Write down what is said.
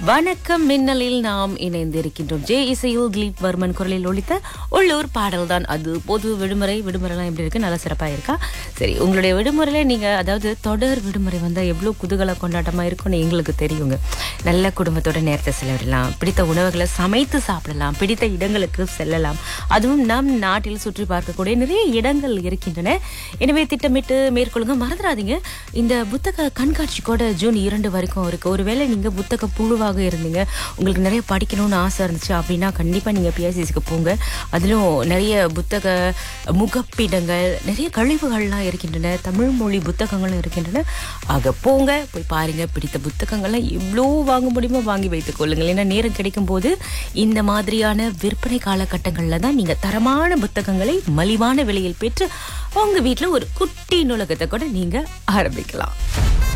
வணக்கம் மின்னலில் நாம் இணைந்திருக்கின்றோம் ஜே இசையில் திலீப் வர்மன் குரலில் ஒழித்த உள்ளூர் பாடல் தான் அது பொது விடுமுறை விடுமுறைலாம் எப்படி இருக்கு நல்லா சிறப்பா இருக்கா சரி உங்களுடைய விடுமுறையில நீங்க அதாவது தொடர் விடுமுறை வந்தா எவ்வளவு குதூகல கொண்டாட்டமா இருக்கும்னு எங்களுக்கு தெரியுங்க நல்ல குடும்பத்தோட நேரத்தை செலவிடலாம் பிடித்த உணவுகளை சமைத்து சாப்பிடலாம் பிடித்த இடங்களுக்கு செல்லலாம் அதுவும் நம் நாட்டில் சுற்றி பார்க்கக்கூடிய நிறைய இடங்கள் இருக்கின்றன எனவே திட்டமிட்டு மேற்கொள்ளுங்க மறந்துடாதீங்க இந்த புத்தக கண்காட்சி கூட ஜூன் இரண்டு வரைக்கும் இருக்கு ஒருவேளை நீங்க புத்தக புழுவாக இருந்தீங்க உங்களுக்கு நிறைய படிக்கணும்னு ஆசை இருந்துச்சு அப்படின்னா கண்டிப்பா நீங்க பிஎஸ்சிஸ்க்கு போங்க அதிலும் நிறைய புத்தக முகப்பிடங்கள் நிறைய கழிவுகள்லாம் இருக்கின்றன தமிழ் மொழி புத்தகங்களும் இருக்கின்றன ஆக போங்க போய் பாருங்க பிடித்த புத்தகங்கள்லாம் எவ்வளோ வாங்க முடியுமோ வாங்கி வைத்துக் கொள்ளுங்கள் ஏன்னா நேரம் கிடைக்கும் போது இந்த மாதிரியான விற்பனை காலகட்டங்களில் தான் நீங்க தரமான புத்தகங்களை மலிவான விலையில் பெற்று உங்க வீட்டில் ஒரு குட்டி நூலகத்தை கூட நீங்க ஆரம்பிக்கலாம்